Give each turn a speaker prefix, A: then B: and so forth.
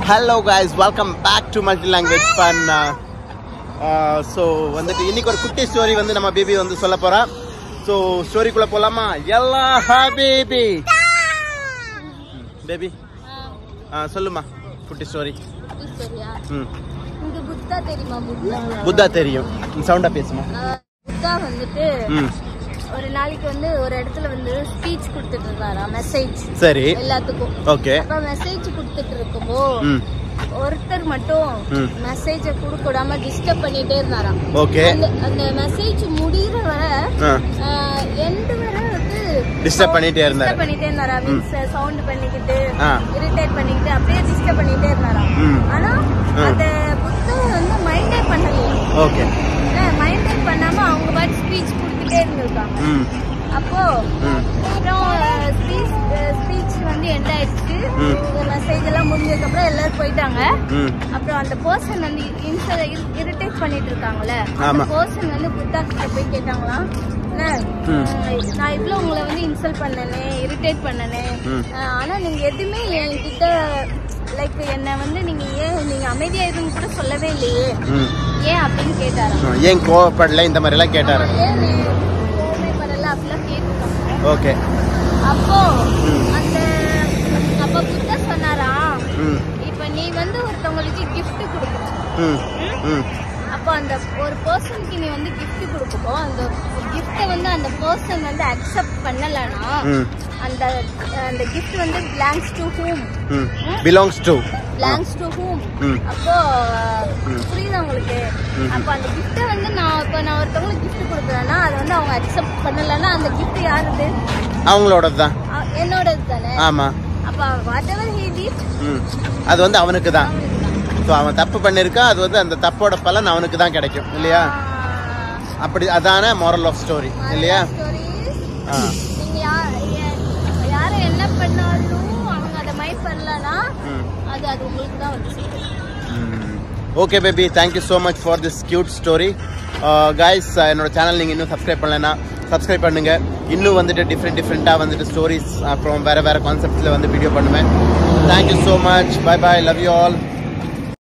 A: Hello guys welcome back to multi language fun so வந்துட்டு இன்னைக்கு ஒரு குட்டி ஸ்டோரி வந்து நம்ம பேபி வந்து சொல்ல போறா ஸோ ஸ்டோரிக்குள்ள போலாமா எல்லா பேபி பேபி சொல்லுமா குட்டி ஸ்டோரி
B: சரியா
A: ம்
B: இங்க புத்தா தெரியுமா புத்தா
A: புத்தா தெரியும் சவுண்டா பேசுமா
B: ஆஹ் புத்தா வந்துட்டு
A: ம்
B: ஒரு நாளைக்கு வந்து ஒரு இடத்துல வந்து ஸ்பீச் கொடுத்துட்டு இருந்தாரா மெசேஜ்
A: சரி
B: எல்லாத்துக்கும்
A: ஓகே
B: அப்ப மெசேஜ் கொடுத்துட்டு இருக்கும்போ
A: ம்
B: ஒருத்தர் மட்டும்
A: ம்.
B: மெசேஜ கொடுக்க விடாம டிஸ்டர்ப் பண்ணிட்டே இருந்தாராம்
A: ஓகே
B: அந்த அந்த மெசேஜ் முடியற வரை
A: ஆ
B: எண்டு வரை வந்து
A: Disturb பண்ணிட்டே இருந்தாரு.
B: டிஸ்டர்ப் பண்ணிட்டே இருந்தாரா மீன்ஸ் சவுண்ட் பண்ணிக்கிட்டு
A: ஆ.
B: இரிட்டேட் பண்ணிக்கிட்டு அப்படியே டிஸ்டர்ப் பண்ணிட்டே இருந்தாரா
A: ம்.
B: ஆனா
A: ஆ.
B: அந்த புத்தகம் வந்து மைண்டே பண்ணலையே
A: ஓகே
B: மைண்டே பண்ணாம அவங்க பாட்டு ஸ்பீச் கொடுத்துட்டே இருந்திருக்காங்க
A: ம்
B: அப்போ
A: ம்
B: அப்புறம் ஸ்பீச் ஸ்பீச் வந்து எண்ட் ஆயிடுச்சு
A: ம்.
B: மெசேஜ் எல்லாம் முடிஞ்சதுக்கு அப்புறம் எல்லாரும் போயிட்டாங்க
A: ம்
B: அப்புறம் அந்த பர்சன் வந்து இரிட்டேட் பண்ணிட்டு இருக்காங்கல்ல அந்த
A: ஆமா.
B: பர்சன் வந்து புத்தா கிட்ட போய் கேட்டாங்களாம் "அண்ணா,
A: ம்.
B: அஹ் நான் இவ்வளவு உங்களை வந்து இன்சல்ட் பண்ணனே இரிட்டேட் பண்ணனே
A: ம்.
B: அஹ் ஆனா நீங்க எதுவுமே என்கிட்ட லைக் என்ன வந்து நீங்க ஏன் நீங்க அமைதியா இருன்னு கூட சொல்லவே இல்லையே
A: ம்
B: ஏன் அப்படின்னு கேட்டாராம்
A: ஆ, ஏன் கோவப்படல இந்த மாதிரி எல்லாம் கேட்டாரு
B: ஏன் நீ கோவமே படல அப்படிலாம் கேட்டுருக்காங்க
A: ஓகே
B: அப்போ
A: ம்.
B: அந்த அப்ப புத்தா சொன்னாராம்
A: ம்
B: இப்ப நீ வந்து ஒருத்தவங்களுக்கு gift கொடுக்கணும்
A: ம் ம்
B: அப்போ அந்த ஒரு பர்சனுக்கு நீ வந்து gift கொடுக்கப்போ அந்த கிஃப்ட்டை வந்து அந்த பர்சன் வந்து அக்செப்ட் பண்ணலனா
A: ம்
B: அந்த அந்த gift வந்து belongs to whom
A: hmm belongs to
B: belongs to whom
A: hmm
B: அப்போ
A: ம்.
B: புரியுதா உங்களுக்கு
A: ம்.
B: அப்போ அந்த கிஃப்ட்டை வந்து நான் இப்போ நான் ஒருத்தவங்களுக்கு gift கொடுக்குறேன்னா அதை வந்து அவங்க அக்செப்ட் பண்ணலன்னா அந்த gift யாருது
A: அவங்களோடது தான்
B: அ- என்னோடது தானே
A: ஆமா
B: அப்போ வாட் எவர் ஹீ டிட்
A: ம் அது வந்து அவனுக்கு தான் ஸோ அவன் தப்பு பண்ணியிருக்கான் அது வந்து அந்த தப்போட பலன் அவனுக்கு தான் கிடைக்கும் இல்லையா அப்படி அதான moral ஆஃப் ஸ்டோரி இல்லையா ஆ
B: நீங்க யா- யா- யாரை என்ன பண்ணாலும் அவங்க அதை மைண்ட் பண்ணலனா
A: ம்
B: அது அது உங்களுக்கு தான் வந்து சேரும்.
A: Okay baby thank you so much for this cute story guys என்னோட சேனல் நீங்கள் இன்னும் சப்ஸ்கிரைப் பண்ணலைன்னா சப்ஸ்கிரைப் பண்ணுங்க இன்னும் வந்துட்டு டிஃப்ரெண்ட் டிஃப்ரெண்ட்டாக வந்துட்டு ஸ்டோரிஸ் அப்புறம் வேறு வேறு கான்செப்ட்ஸில் வந்து வீடியோ பண்ணுவேன் thank you so much bye bye love you all